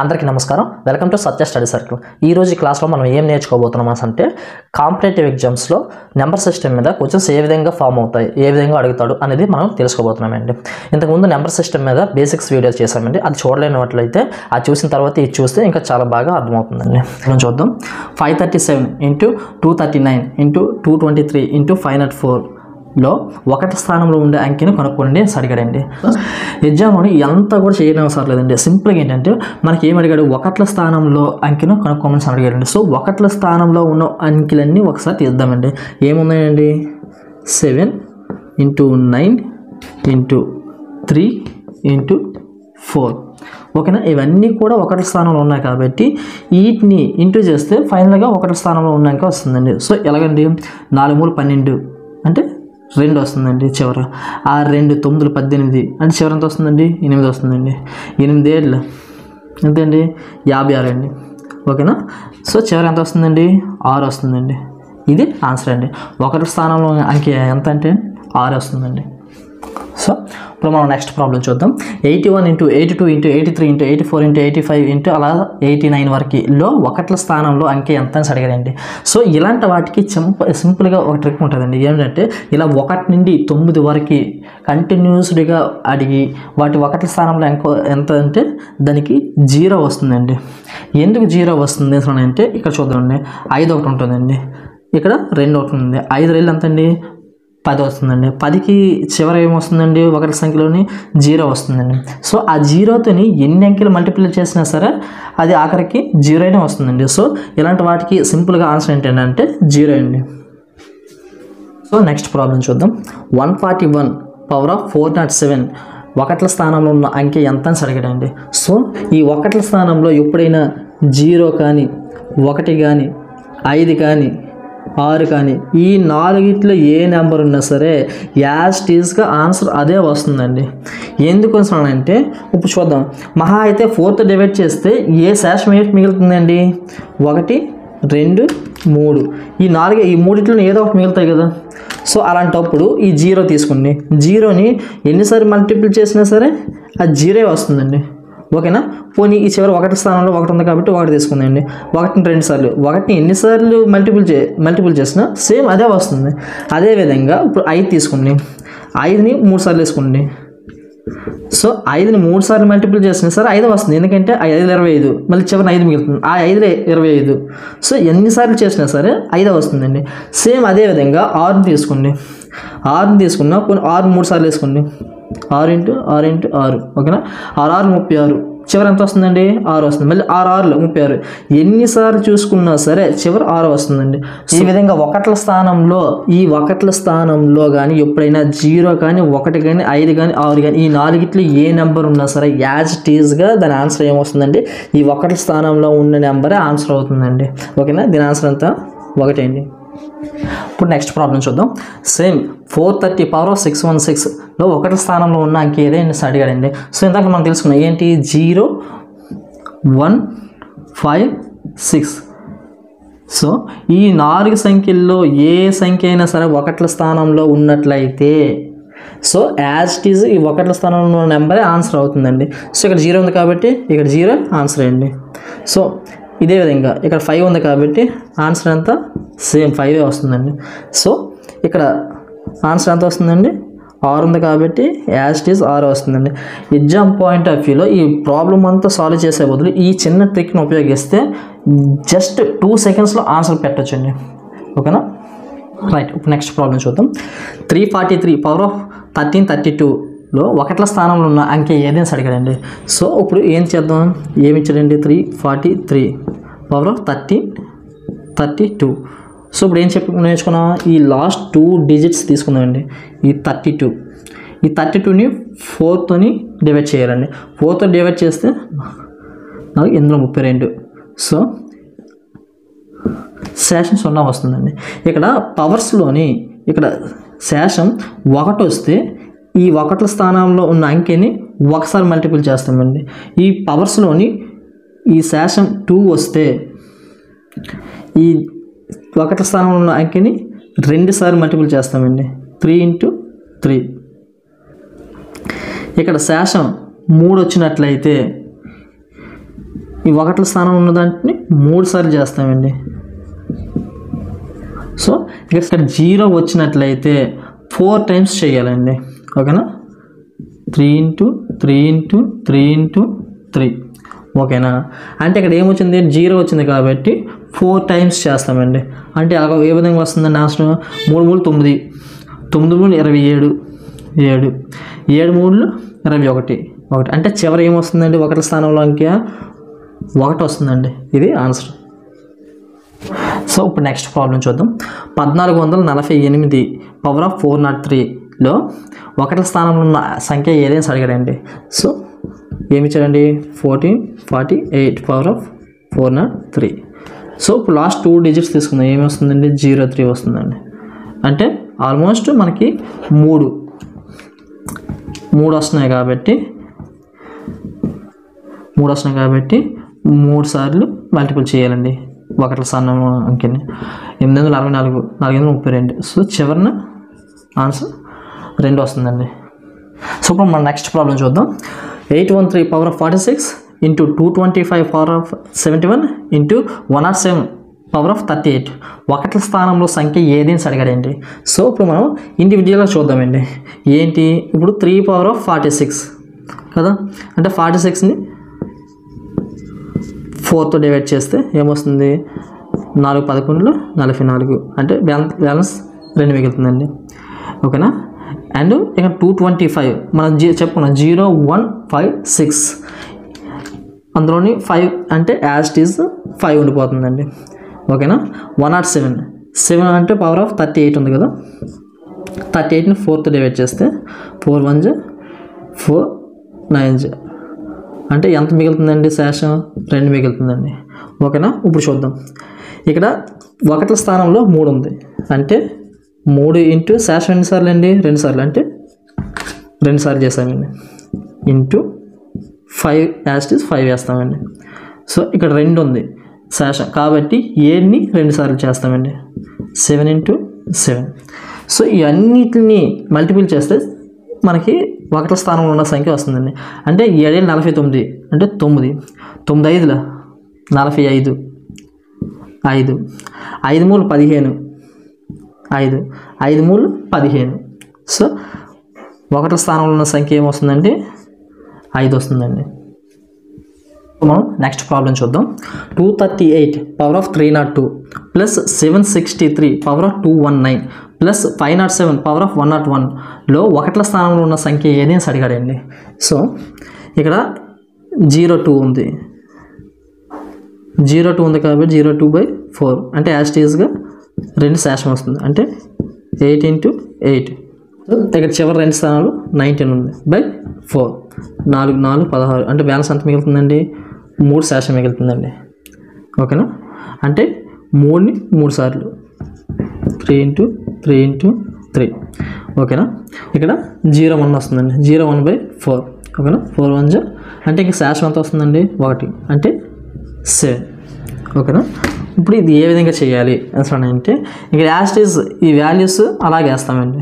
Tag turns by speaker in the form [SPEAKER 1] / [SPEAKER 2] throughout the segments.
[SPEAKER 1] అందరికీ నమస్కారం welcome to Satya study circle ఈ రోజు ఈ క్లాస్లో మనం ఏం నేర్చుకోబోతున్నాం అంటే కాంపిటేటివ్ ఎగ్జామ్స్లో నెంబర్ సిస్టమ్ మీద క్వశ్చన్స్ ఏ విధంగా ఫామ్ అవుతాయి ఏ విధంగా అడుగుతాడు అనేది మనం తెలుసుకోబోతున్నామండి ఇంతకుముందు నెంబర్ సిస్టమ్ మీద బేసిక్స్ వీడియోస్ చేశామండి అది చూడలేనట్లయితే అది చూసిన తర్వాత ఇది చూస్తే ఇంకా చాలా బాగా అర్థమవుతుందండి మనం చూద్దాం five thirty seven into two thirty nine into two twenty three into five not four లో ఒకటి స్థానంలో ఉండే అంకెని కనుక్కోండి అని అడిగాడండి ఎగ్జామ్లోని ఎంత కూడా చేయడం అవసరం లేదండి సింపుల్గా ఏంటంటే మనకి ఏం అడిగాడు ఒకట్ల స్థానంలో అంకెను కనుక్కోమని అడిగాడండి సో ఒకట్ల స్థానంలో ఉన్న అంకెలన్నీ ఒకసారి తీద్దామండి ఏమున్నాయండి seven into nine into three into four ఓకేనా ఇవన్నీ కూడా ఒకటి స్థానంలో ఉన్నాయి కాబట్టి వీటిని ఇంటూ చేస్తే ఫైనల్గా ఒకటి స్థానంలో ఉన్నాక వస్తుందండి సో ఎలాగండి నాలుగు మూడు పన్నెండు అంటే రెండు వస్తుందండి చివర ఆ రెండు తొమ్మిది పద్దెనిమిది అంటే చివర ఎంత వస్తుందండి ఎనిమిది వస్తుందండి ఎనిమిది ఏళ్ళు ఎంతండి యాభై ఆరు అండి ఓకేనా సో చివర ఎంత వస్తుందండి ఆరు వస్తుందండి ఇది ఆన్సర్ అండి ఒకటి స్థానంలో అంకె ఎంత అంటే ఆరు వస్తుందండి సో ఇప్పుడు మనం నెక్స్ట్ ప్రాబ్లం చూద్దాం eighty one into eighty two into eighty three into eighty four into eighty five into అలా ఎయిటీ నైన్ వరకులో ఒకట్ల స్థానంలో అంకె ఎంత అని అడిగారండి సో ఇలాంటి వాటికి సింపుల్ సింపుల్గా ఒక ట్రిక్ ఉంటుందండి ఏంటంటే ఇలా ఒకటి నుండి తొమ్మిది వరకు కంటిన్యూస్డ్గా అడిగి వాటి ఒకటి స్థానంలో ఎంకో ఎంత అంటే దానికి జీరో వస్తుందండి ఎందుకు జీరో వస్తుంది అసలు అంటే ఇక్కడ చూద్దామండి ఐదు ఒకటి ఉంటుందండి ఇక్కడ రెండు ఒకటి ఉంది ఐదు రైళ్ళు ఎంత అండి పది వస్తుందండి పదికి చివర ఏమొస్తుందండి ఒకటి సంఖ్యలోని జీరో వస్తుందండి సో ఆ జీరోతోని ఎన్ని అంకెలు మల్టిప్లై చేసినా సరే అది ఆఖరికి జీరోనే వస్తుందండి సో ఇలాంటి వాటికి సింపుల్గా ఆన్సర్ ఏంటంటే జీరో అండి సో నెక్స్ట్ ప్రాబ్లం చూద్దాం one forty one power of four not seven ఒకట్ల స్థానంలో ఉన్న అంకె ఎంత అని అడిగాడండి సో ఈ ఒకట్ల స్థానంలో ఎప్పుడైనా జీరో కానీ ఒకటి కానీ ఐదు కానీ ఆరు కానీ ఈ నాలుగిట్లో ఏ నెంబర్ ఉన్నా సరే యాజ్ టీజ్గా ఆన్సర్ అదే వస్తుందండి ఎందుకు అంటే ఇప్పుడు చూద్దాం మహా అయితే ఫోర్త్ డివైడ్ చేస్తే ఏ శాసం ఏంటి మిగులుతుందండి ఒకటి రెండు మూడు ఈ నాలుగు ఈ మూడిట్లో ఏదో ఒకటి మిగులుతాయి కదా సో అలాంటప్పుడు ఈ జీరో తీసుకోండి జీరోని ఎన్నిసార్లు మల్టిపుల్ చేసినా సరే అది జీరో వస్తుందండి ఓకేనా పోనీ ఈ చివరి ఒకటి స్థానంలో ఒకటి ఉంది కాబట్టి ఒకటి తీసుకుందండి ఒకటిని రెండు సార్లు ఒకటిని ఎన్నిసార్లు మల్టిపుల్ చే మల్టిపుల్ చేసినా సేమ్ అదే వస్తుంది అదేవిధంగా ఇప్పుడు ఐదు తీసుకోండి ఐదుని మూడు సార్లు వేసుకోండి సో ఐదుని మూడు సార్లు మల్టిపుల్ చేసినా సరే ఐదు వస్తుంది ఎందుకంటే ఆ ఐదు ఇరవై ఐదు మళ్ళీ చివరిన ఐదు మిగులుతుంది ఆ ఐదు ఇరవై ఐదు సో ఎన్నిసార్లు చేసినా సరే ఐదో వస్తుందండి సేమ్ అదే విధంగా ఆరుని తీసుకోండి ఆరుని తీసుకున్నా కొన్ని ఆరు మూడు సార్లు వేసుకోండి ఆరు ఇంటూ ఆరు ఇంటూ ఆరు ఓకేనా ఆరు ఆరు ముప్పై ఆరు చివరి ఎంత వస్తుందండి ఆరు వస్తుంది మళ్ళీ ఆరు ఆరులో ముప్పై ఆరు ఎన్నిసార్లు చూసుకున్నా సరే చివరి ఆరు వస్తుందండి ఈ విధంగా ఒకట్ల స్థానంలో ఈ ఒకట్ల స్థానంలో కానీ ఎప్పుడైనా జీరో కానీ ఒకటి కానీ ఐదు కానీ ఆరు కానీ ఈ నాలుగిట్లో ఏ నెంబర్ ఉన్నా సరే యాజ్ టీజ్గా దాని ఆన్సర్ ఏమొస్తుందండి ఈ ఒకటి స్థానంలో ఉన్న నెంబరే ఆన్సర్ అవుతుందండి ఓకేనా దీని ఆన్సర్ అంతా ఒకటే అండి ఇప్పుడు నెక్స్ట్ ప్రాబ్లం చూద్దాం same four thirty power of six one సిక్స్లో ఒకటి స్థానంలో ఉన్న అంకె ఏదైనా అడిగాడండి సో ఇందాక మనం తెలుసుకున్నాం ఏంటి zero one five six so ఈ నాలుగు సంఖ్యల్లో ఏ సంఖ్య అయినా సరే ఒకట్ల స్థానంలో ఉన్నట్లయితే సో యాజ్ ఇట్ ఈజ్ ఈ ఒకట్ల స్థానంలో ఉన్న నెంబరే ఆన్సర్ అవుతుందండి సో ఇక్కడ జీరో ఉంది కాబట్టి ఇక్కడ జీరో ఆన్సర్ అండి సో ఇదే విధంగా ఇక్కడ ఫైవ్ ఉంది కాబట్టి ఆన్సర్ అంతా సేమ్ ఫైవే వస్తుందండి సో ఇక్కడ ఆన్సర్ ఎంత వస్తుందండి ఆరు ఉంది కాబట్టి యాజ్ ఇట్ ఈజ్ ఆరు వస్తుందండి ఎగ్జామ్ పాయింట్ ఆఫ్ వ్యూలో ఈ ప్రాబ్లం అంతా సాల్వ్ చేసే బదులు ఈ చిన్న ట్రిక్ని ఉపయోగిస్తే జస్ట్ టూ సెకండ్స్లో ఆన్సర్ పెట్టచ్చండి ఓకేనా రైట్ ఇప్పుడు నెక్స్ట్ ప్రాబ్లం చూద్దాం three forty three power of thirteen thirty టూలో ఒకట్ల స్థానంలో ఉన్న అంకె ఏదైనా అడిగాడండి సో ఇప్పుడు ఏం చేద్దాం ఏమి ఇచ్చాడండి three forty three power of thirteen thirty two so ఇప్పుడు ఏం చెప్పి నేర్చుకున్నాం ఈ లాస్ట్ టూ డిజిట్స్ తీసుకుందామండి ఈ థర్టీ టూ ఈ థర్టీ టూని ఫోర్తోని డివైడ్ చేయాలండి ఫోర్తో డివైడ్ చేస్తే నాకు ఇందులో ముప్పై రెండు సో శేషం సున్నా వస్తుందండి ఇక్కడ పవర్స్లోని ఇక్కడ శేషం ఒకటి వస్తే ఈ ఒకట్ల స్థానంలో ఉన్న అంకెని ఒకసారి మల్టిపుల్ చేస్తామండి ఈ పవర్స్లోని ఈ శేషం టూ వస్తే ఈ ఒకట్ల స్థానంలో ఉన్న అంకెని రెండు సార్లు మల్టిపుల్ చేస్తామండి త్రీ ఇంటూ త్రీ ఇక్కడ శేషం మూడు వచ్చినట్లయితే ఈ ఒకట్ల స్థానం ఉన్న దాంట్ని మూడు సార్లు చేస్తామండి సో ఇక్కడ జీరో వచ్చినట్లయితే ఫోర్ టైమ్స్ చేయాలండి ఓకేనా three into three into three into three ఓకేనా అంటే ఇక్కడ ఏమొచ్చింది జీరో వచ్చింది కాబట్టి ఫోర్ టైమ్స్ చేస్తామండి అంటే అలా ఏ విధంగా వస్తుందండి ఆన్సర్ మూడు మూడు తొమ్మిది తొమ్మిది మూడు ఇరవై ఏడు ఏడు ఏడు మూడులు ఇరవై ఒకటి ఒకటి అంటే చివరి ఏమొస్తుందండి ఒకటి స్థానంలో అంకె ఒకటి వస్తుందండి ఇది ఆన్సర్ సో ఇప్పుడు నెక్స్ట్ ప్రాబ్లం చూద్దాం పద్నాలుగు వందల నలభై ఎనిమిది పవర్ ఆఫ్ ఫోర్ నాట్ త్రీలో ఒకటి స్థానంలో ఉన్న సంఖ్య ఏదైనా అడిగాడండి సో ఏమి ఇచ్చాడండి fourteen forty eight power of four not three so ఇప్పుడు లాస్ట్ టూ డిజిట్స్ తీసుకుందాం ఏమి వస్తుందండి జీరో త్రీ వస్తుందండి అంటే ఆల్మోస్ట్ మనకి మూడు మూడు వస్తున్నాయి కాబట్టి మూడు వస్తున్నాయి కాబట్టి మూడు సార్లు మల్టిపుల్ చేయాలండి ఒకటి సన్నం అంకెని ఎనిమిది వందల అరవై నాలుగు నాలుగు వందల ముప్పై రెండు సో చివరిన ఆన్సర్ రెండు వస్తుందండి సో ఇప్పుడు మన నెక్స్ట్ ప్రాబ్లం చూద్దాం eight one three power of forty six into two twenty five power of seventy one into one not seven power of thirty eight ఒకటి స్థానంలో సంఖ్య ఏది అని అడిగాడండి సో ఇప్పుడు మనం ఇండివిజువల్గా చూద్దామండి ఏంటి ఇప్పుడు three power of forty six కదా అంటే ఫార్టీ సిక్స్ని ఫోర్తో డివైడ్ చేస్తే ఏమొస్తుంది నాలుగు పదకొండులో నలభై నాలుగు అంటే బ్యాలెన్స్ బ్యాలెన్స్ రెండు మిగులుతుందండి ఓకేనా అండ్ ఇక టూ ట్వంటీ ఫైవ్ మనం జీ చెప్పుకున్నాం జీరో వన్ ఫైవ్ సిక్స్ అందులోని ఫైవ్ అంటే యాజ్ ఈజ్ ఫైవ్ ఉండిపోతుందండి ఓకేనా వన్ నాట్ సెవెన్ సెవెన్ అంటే పవర్ ఆఫ్ థర్టీ ఎయిట్ ఉంది కదా థర్టీ ఎయిట్ని ఫోర్త్ డివైడ్ చేస్తే ఫోర్ వన్ జే ఫోర్ నైన్ జే అంటే ఎంత మిగులుతుందండి శేషం రెండు మిగులుతుందండి ఓకేనా ఇప్పుడు చూద్దాం ఇక్కడ ఒకటి స్థానంలో మూడు ఉంది అంటే మూడు ఇంటూ శేషం ఎన్నిసార్లు అండి రెండు సార్లు అంటే రెండు సార్లు చేస్తామండి ఇంటూ ఫైవ్ యాస్టిస్ ఫైవ్ వేస్తామండి సో ఇక్కడ రెండు ఉంది శేషం కాబట్టి ఏడ్ని రెండు సార్లు చేస్తామండి సెవెన్ ఇంటూ సెవెన్ సో ఈ అన్నిటిని మల్టిపుల్ చేస్తే మనకి ఒకటి స్థానంలో ఉన్న సంఖ్య వస్తుందండి అంటే ఏడేళ్ళు నలభై తొమ్మిది అంటే తొమ్మిది తొమ్మిది ఐదుల నలభై ఐదు ఐదు ఐదు మూడు పదిహేను ఐదు ఐదు మూడు పదిహేను సో ఒకటి స్థానంలో ఉన్న సంఖ్య ఏమొస్తుందండి ఐదు వస్తుందండి మనం నెక్స్ట్ ప్రాబ్లం చూద్దాం two thirty eight power of three not two plus seven sixty three power of two one nine plus five not seven power of one not వన్లో ఒకట్ల స్థానంలో ఉన్న సంఖ్య ఏది అని అడిగాడండి సో ఇక్కడ జీరో టూ ఉంది జీరో టూ ఉంది కాబట్టి జీరో టూ బై ఫోర్ అంటే యాస్టీస్గా రెండు శాసం వస్తుంది అంటే ఎయిట్ ఇంటూ ఎయిట్ ఇక్కడ చివరి రెండు స్థానాలు నైన్టీన్ ఉంది బై ఫోర్ నాలుగు నాలుగు పదహారు అంటే బ్యాలెన్స్ ఎంత మిగులుతుందండి మూడు శాసం మిగులుతుందండి ఓకేనా అంటే మూడుని మూడు సార్లు three into three into three ఓకేనా ఇక్కడ జీరో వన్ వస్తుందండి జీరో వన్ బై ఫోర్ ఓకేనా ఫోర్ వన్ జా అంటే ఇంక శాసం ఎంత వస్తుందండి ఒకటి అంటే సెవెన్ ఓకేనా ఇప్పుడు ఇది ఏ విధంగా చేయాలి అసలు అంటే ఇక్కడ యాస్ట్ ఈజ్ ఈ వాల్యూస్ అలాగే వేస్తామండి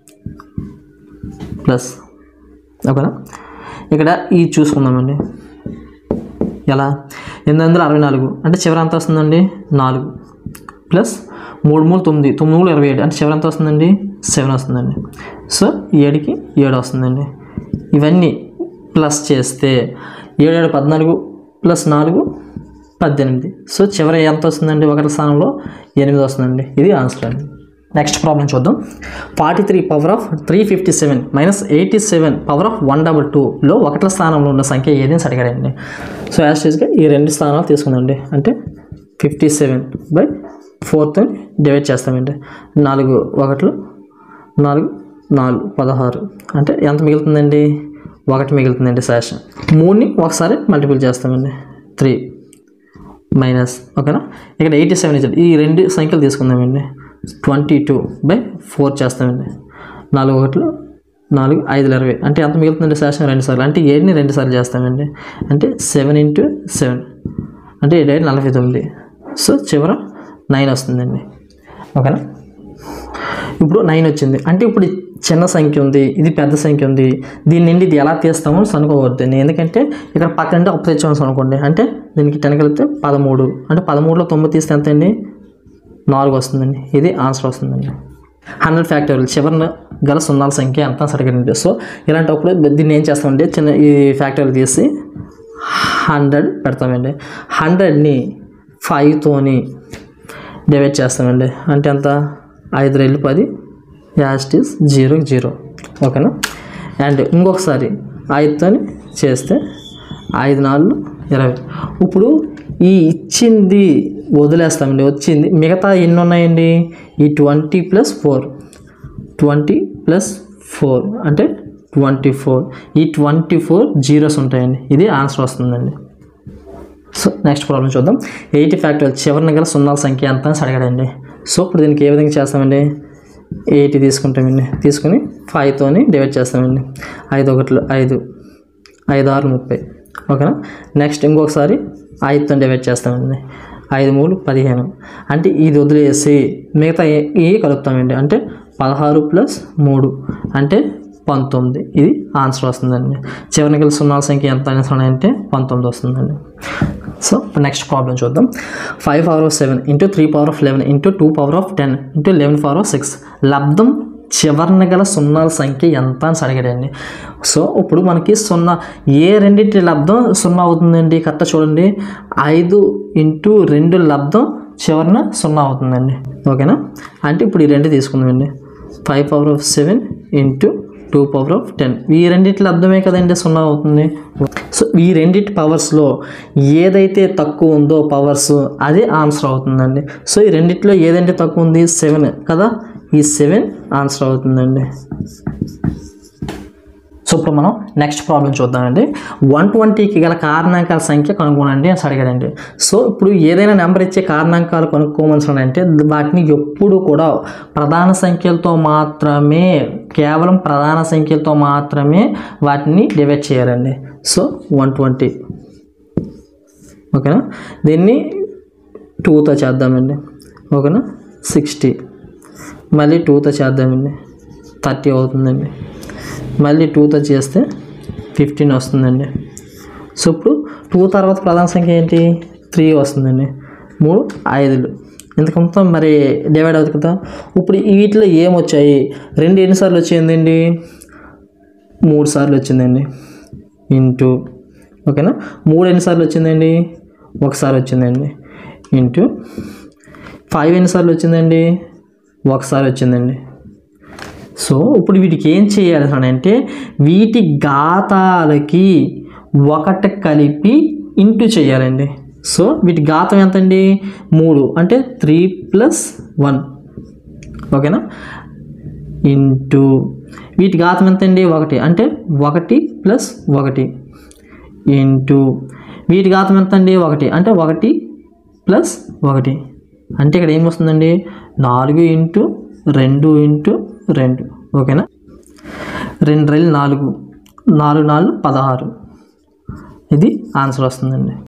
[SPEAKER 1] ప్లస్ ఓకేనా ఇక్కడ ఈ చూసుకుందామండి ఎలా ఎనిమిది వందల అరవై నాలుగు అంటే చివరి ఎంత వస్తుందండి నాలుగు ప్లస్ మూడు మూడు తొమ్మిది తొమ్మిది మూడు ఇరవై ఏడు అంటే చివరి ఎంత వస్తుందండి సెవెన్ వస్తుందండి సో ఏడుకి ఏడు వస్తుందండి ఇవన్నీ ప్లస్ చేస్తే ఏడు ఏడు పద్నాలుగు ప్లస్ నాలుగు పద్దెనిమిది సో చివరి ఎంత వస్తుందండి ఒకటి స్థానంలో ఎనిమిది వస్తుందండి ఇది ఆన్సర్ అండి నెక్స్ట్ ప్రాబ్లం చూద్దాం forty three power of three fifty seven minus eighty seven power of one double టూలో ఒకట్ల స్థానంలో ఉన్న సంఖ్య ఏది అని అడిగాడండి సో యాస్టీస్గా ఈ రెండు స్థానాలు తీసుకుందండి అంటే ఫిఫ్టీ సెవెన్ బై ఫోర్తో డివైడ్ చేస్తామండి నాలుగు ఒకట్లు నాలుగు నాలుగు పదహారు అంటే ఎంత మిగులుతుందండి ఒకటి మిగులుతుందండి శాషన్ మూడుని ఒకసారి మల్టిపుల్ చేస్తామండి త్రీ మైనస్ ఓకేనా ఇక్కడ ఎయిటీ సెవెన్ ఇచ్చాడు ఈ రెండు సంఖ్యలు తీసుకుందామండి ట్వంటీ టూ బై ఫోర్ చేస్తామండి నాలుగు ఒకట్లు నాలుగు ఐదుల ఇరవై అంటే ఎంత మిగులుతుందండి శాసనం రెండు సార్లు అంటే ఏడుని రెండు సార్లు చేస్తామండి అంటే సెవెన్ ఇంటూ సెవెన్ అంటే ఏడు ఏడు నలభై తొమ్మిది సో చివర నైన్ వస్తుందండి ఓకేనా ఇప్పుడు నైన్ వచ్చింది అంటే ఇప్పుడు ఇది చిన్న సంఖ్య ఉంది ఇది పెద్ద సంఖ్య ఉంది దీని నుండి ఇది ఎలా తీస్తామో అనుకోవద్దండి ఎందుకంటే ఇక్కడ పక్కన అంటే అప్పు తెచ్చామని అనుకోండి అంటే దీనికి టెన్ కలిపితే పదమూడు అంటే పదమూడులో తొమ్మిది తీస్తే ఎంత అండి నాలుగు వస్తుందండి ఇది ఆన్సర్ వస్తుందండి హండ్రెడ్ ఫ్యాక్టోరియల్ చివరిన గల సున్నాల సంఖ్య ఎంత సరిగ్గా సో ఇలాంటప్పుడు దీన్ని ఏం చేస్తామంటే చిన్న ఈ ఫ్యాక్టోరియల్ తీసి హండ్రెడ్ పెడతామండి హండ్రెడ్ని ఫైవ్తోని డివైడ్ చేస్తామండి అంటే ఎంత ఐదు రెళ్ళు పది యాస్టీస్ జీరో జీరో ఓకేనా అండ్ ఇంకొకసారి ఐదుతోని చేస్తే ఐదు నాలుగు ఇరవై ఇప్పుడు ఈ ఇచ్చింది వదిలేస్తామండి వచ్చింది మిగతా ఎన్ని ఉన్నాయండి ఈ twenty plus four twenty plus four అంటే ట్వంటీ ఫోర్ ఈ ట్వంటీ ఫోర్ జీరోస్ ఉంటాయండి ఇది ఆన్సర్ వస్తుందండి సో నెక్స్ట్ ప్రాబ్లం చూద్దాం ఎయిటీ ఫ్యాక్టోరియల్ చివరిన గల సున్నాల సంఖ్య ఎంత అని అడిగాడండి సో ఇప్పుడు దీనికి ఏ విధంగా చేస్తామండి ఎయిటీ తీసుకుంటామండి తీసుకుని ఫైవ్తోని డివైడ్ చేస్తామండి ఐదు ఒకట్లు ఐదు ఐదు ఆరు ముప్పై ఓకేనా నెక్స్ట్ ఇంకొకసారి ఐదుతో డివైడ్ చేస్తామండి ఐదు మూడు పదిహేను అంటే ఇది వదిలేసి మిగతా ఏ ఏ కలుపుతామండి అంటే పదహారు ప్లస్ మూడు అంటే పంతొమ్మిది ఇది ఆన్సర్ వస్తుందండి చివరికి గల సున్నాల సంఖ్య ఎంత అనేసి అంటే పంతొమ్మిది వస్తుందండి సో నెక్స్ట్ ప్రాబ్లం చూద్దాం five power of seven into three power of eleven into two power of ten into eleven power of six లబ్ధం చివరన గల సున్నాల సంఖ్య ఎంత అని అడిగాడండి సో ఇప్పుడు మనకి సున్నా ఏ రెండింటి లబ్ధం సున్నా అవుతుందండి కరెక్ట్ చూడండి ఐదు ఇంటూ రెండు లబ్ధం చివరన సున్నా అవుతుందండి ఓకేనా అంటే ఇప్పుడు ఈ రెండు తీసుకుందామండి five power of seven into two power of ten ఈ రెండిటి అర్థమే కదండి సున్నా అవుతుంది సో ఈ రెండిటి పవర్స్లో ఏదైతే తక్కువ ఉందో పవర్స్ అదే ఆన్సర్ అవుతుందండి సో ఈ రెండిట్లో ఏదంటే తక్కువ ఉంది సెవెన్ కదా ఈ సెవెన్ ఆన్సర్ అవుతుందండి సో ఇప్పుడు మనం నెక్స్ట్ ప్రాబ్లం చూద్దామండి వన్ ట్వంటీకి గల కారణాంకాల సంఖ్య కనుగొనండి అని అడిగాడండి సో ఇప్పుడు ఏదైనా నెంబర్ ఇచ్చే కారణాంకాలు కనుక్కోమని అంటే వాటిని ఎప్పుడు కూడా ప్రధాన సంఖ్యలతో మాత్రమే కేవలం ప్రధాన సంఖ్యలతో మాత్రమే వాటిని డివైడ్ చేయాలండి సో వన్ ట్వంటీ ఓకేనా దీన్ని టూతో చేద్దామండి ఓకేనా సిక్స్టీ మళ్ళీ టూతో చేద్దామండి థర్టీ అవుతుందండి మళ్ళీ టూతో చేస్తే ఫిఫ్టీన్ వస్తుందండి సో ఇప్పుడు టూ తర్వాత ప్రధాన సంఖ్య ఏంటి త్రీ వస్తుందండి మూడు ఐదులు ఇంతకంతా మరి డివైడ్ అవుతుంది కదా ఇప్పుడు వీటిలో ఏమొచ్చాయి రెండు ఎన్నిసార్లు వచ్చిందండి మూడు సార్లు వచ్చిందండి ఇంటూ ఓకేనా మూడు ఎన్నిసార్లు వచ్చిందండి ఒకసారి వచ్చిందండి ఇంటూ ఫైవ్ ఎన్నిసార్లు వచ్చిందండి ఒకసారి వచ్చిందండి సో ఇప్పుడు వీటికి ఏం చేయాలి అని అంటే వీటి ఘాతాలకి ఒకటి కలిపి ఇంటూ చేయాలండి సో వీటి ఘాతం ఎంతండి మూడు అంటే త్రీ ప్లస్ వన్ ఓకేనా ఇంటూ వీటి ఘాతం ఎంతండి ఒకటి అంటే ఒకటి ప్లస్ ఒకటి ఇంటూ వీటి ఘాతం ఎంతండి ఒకటి అంటే ఒకటి ప్లస్ ఒకటి అంటే ఇక్కడ ఏం వస్తుందండి నాలుగు ఇంటూ రెండు ఇంటూ రెండు ఓకేనా రెండు రెండు నాలుగు నాలుగు నాలుగు పదహారు ఇది ఆన్సర్ వస్తుందండి